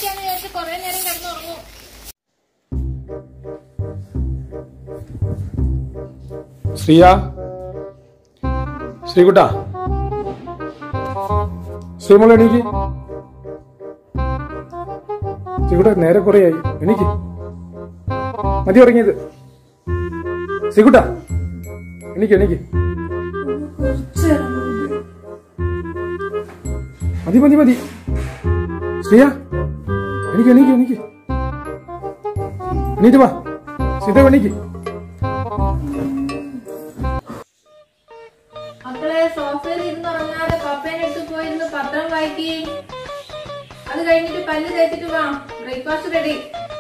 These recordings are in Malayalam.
കഴിക്കാന്ന് വിചാരിച്ച് കൊറേ നേരം കിടന്നുറങ്ങും ശ്രീയ ശ്രീകുട്ട ശ്രീമോൾ എണീക്ക് ശ്രീകുട്ട നേരെ കുറയായി എണീക്ക് മതി ഉറങ്ങിയത് ശ്രീകുട്ട എണീക്ക് എണീക്ക് മതി മതി മതി ശ്രീയ എണീക്ക് എണീക്ക് എണീക്ക് എണീറ്റ് വാ സീത എണീക്ക് മക്കളെ സോഫയിൽ ഇരുന്ന് ഉറങ്ങാതെ പപ്പേനെ അടുത്ത് പോയിരുന്ന് പത്രം വായിക്കി അത് കഴിഞ്ഞിട്ട് പല്ല് തേച്ചിട്ട് വാ ബ്രേക്ക്ഫാസ്റ്റ് റെഡി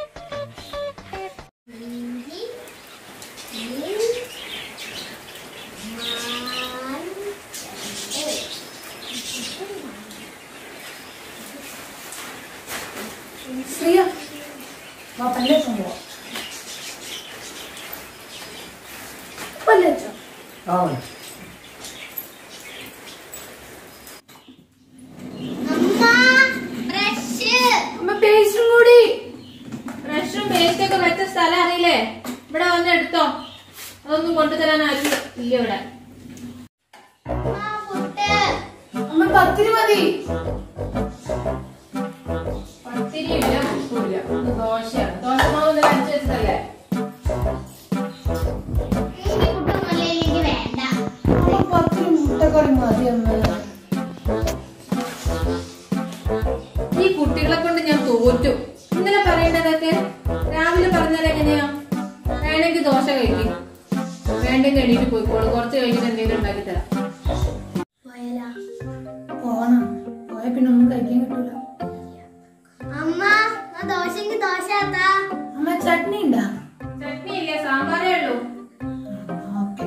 ശ്രീയ വാ പല്ലേക്കാൻ പോവാം പല്ലേച്ചോ ആ അമ്മ പേസ്റ്റും കൂടി ബ്രഷും പേസ്റ്റ് ഒക്കെ വെച്ച സ്ഥലം അറിയില്ലേ ഇവിടെ വന്ന് എടുത്തോ അതൊന്നും കൊണ്ടുതരാൻ ആരും ഇല്ല ഇവിടെ അമ്മ പത്തിരി മതി പത്തിരിയില്ല ഉപ്പില്ല ഇത് ദോശയാണ് ദോശമാവ് ഒന്ന് കഴിച്ചു വെച്ചതല്ലേ അമ്മ പത്തിരി മുട്ടക്കറി മതി അമ്മ ഈ കുട്ടികളെ കൊണ്ട് ഞാൻ തോറ്റു ഇന്നലെ പറയേണ്ടതൊക്കെ രാവിലെ പറഞ്ഞാൽ എങ്ങനെയാ വേണമെങ്കിൽ ദോശ കഴിക്കും വേണ്ടെങ്കിൽ എണീറ്റ് പോയിക്കോളൂ കുറച്ച് കഴിഞ്ഞിട്ട് എന്തെങ്കിലും ഉണ്ടാക്കി തരാം പോണം പോയ പിന്നെ ഒന്നും കഴിക്കാൻ കിട്ടൂല അമ്മ ആ ദോശക്ക് ദോശ ആത്താ അമ്മ ചട്നി ഉണ്ടാ ചട്നി ഇല്ല സാമ്പാറേ ഉള്ളൂ ഓക്കെ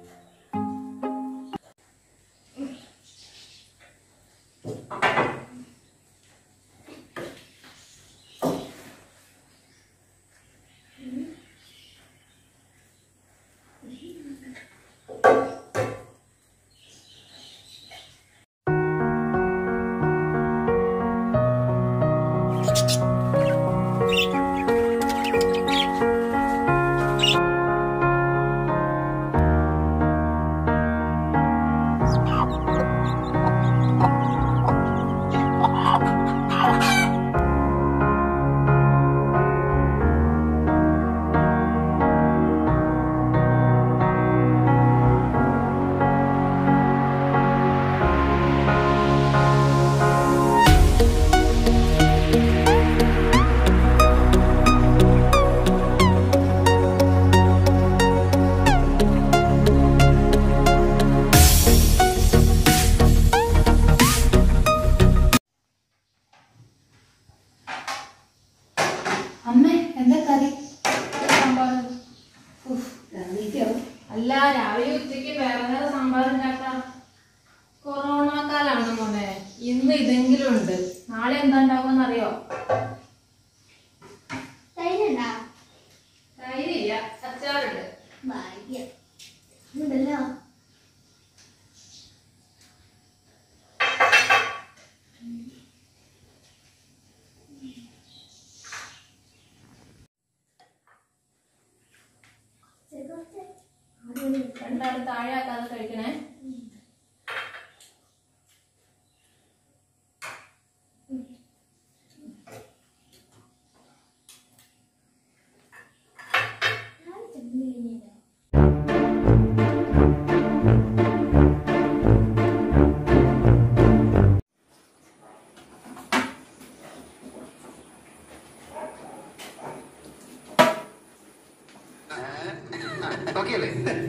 അമ്മേ എന്താ കറി സാമ്പാർ ഉഫ്, രാവിലേക്കാവും. അല്ല രാവിലെ ഉച്ചയ്ക്ക് വേറെ വേറെ സാമ്പാർ ഉണ്ടാക്കാം കൊറോണ കാലാണ് മോനെ ഇന്ന് ഇതെങ്കിലും ഉണ്ട് നാളെ എന്താ ഉണ്ടാവുമെന്ന് അറിയോ തൈരുണ്ടാ തൈരില്ല അച്ചാറുണ്ട് ഭാഗ്യം ഉണ്ടല്ലോ രണ്ടാളും താഴെ ആക്കാതെ കഴിക്കണേ ഓക്കെ അല്ലേ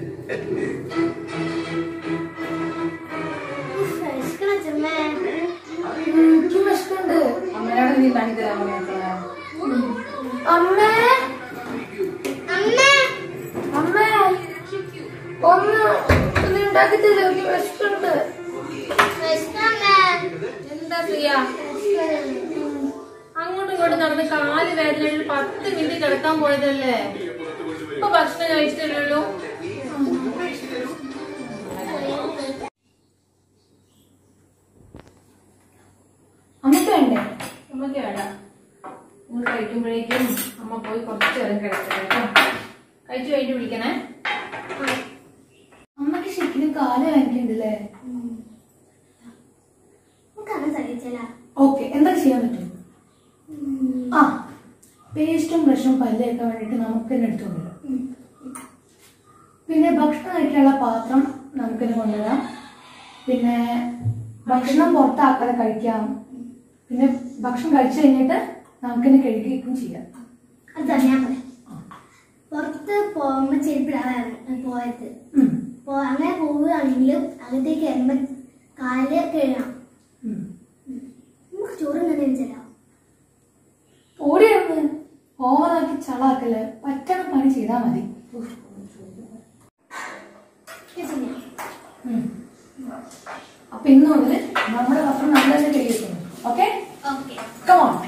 വിശക്കണ ചെമ്മേ എനിക്ക് വിശക്കുണ്ട് അമ്മയോട് നീ പണി തരാൻ പറയാ അമ്മേ അമ്മ അമ്മേ ഒന്ന് ഒന്ന് ഉണ്ടാക്കി തരുമോ എനിക്ക് വിശക്കുണ്ട് വിശക്കമ്മേ എന്താ ചെയ്യാ അങ്ങോട്ടും ഇങ്ങോട്ടും നടന്ന് കാല് വേദനയിൽ പത്ത് മിനിറ്റ് കിടക്കാൻ പോയതല്ലേ ഇപ്പൊ ഭക്ഷണം കഴിച്ചിട്ടില്ലല്ലോ അമ്മയ്ക്ക് വേണ്ടേ നമുക്ക് വേണ്ട കഴിക്കുമ്പോഴേക്കും അമ്മ പോയി കുറച്ച് നേരം കിടക്കട്ടെ കേട്ടോ കഴിച്ചു കഴിഞ്ഞിട്ട് വിളിക്കണേ അമ്മക്ക് ശരിക്കും കാല് വേദനിക്കുന്നുണ്ടല്ലേ നമുക്കങ്ങനെ സഹിച്ചല്ല ഓക്കെ എന്താ ചെയ്യാൻ പറ്റും ആ പേസ്റ്റും ബ്രഷും പല്ലൊക്കെ വേണ്ടിയിട്ട് നമുക്ക് തന്നെ എടുത്തുകൊണ്ട് വരാം പിന്നെ ഭക്ഷണം കഴിക്കാനുള്ള പാത്രം നമുക്ക് തന്നെ കൊണ്ടുവരാം പിന്നെ ഭക്ഷണം പുറത്താക്കാതെ കഴിക്കാം പിന്നെ ഭക്ഷണം കഴിച്ചു കഴിഞ്ഞിട്ട് നമുക്ക് തന്നെ കഴിക്കുകയും ചെയ്യാം അത് ഞാൻ പറയാം പുറത്ത് പോകുമ്പോ ചെരുപ്പിടാതാണ് പോയത് ഉം. പോ- അങ്ങനെ പോവുകയാണെങ്കിലും അകത്തേക്ക് കയറുമ്പോ കാല് കഴുകണം ഉം. നമുക്ക് ചോറ് തന്നെ വെച്ചല്ലോ ഓടിയാണ് ഓവറാക്കി ചളാക്കല്ലേ പറ്റണ പണി ചെയ്താൽ മതി ഉം. അപ്പൊ ഇന്ന് മുതൽ നമ്മുടെ ഭക്ഷണം നമ്മൾ തന്നെ കഴിക്കുന്നു ഓക്കെ ഓക്കെ കമോൺ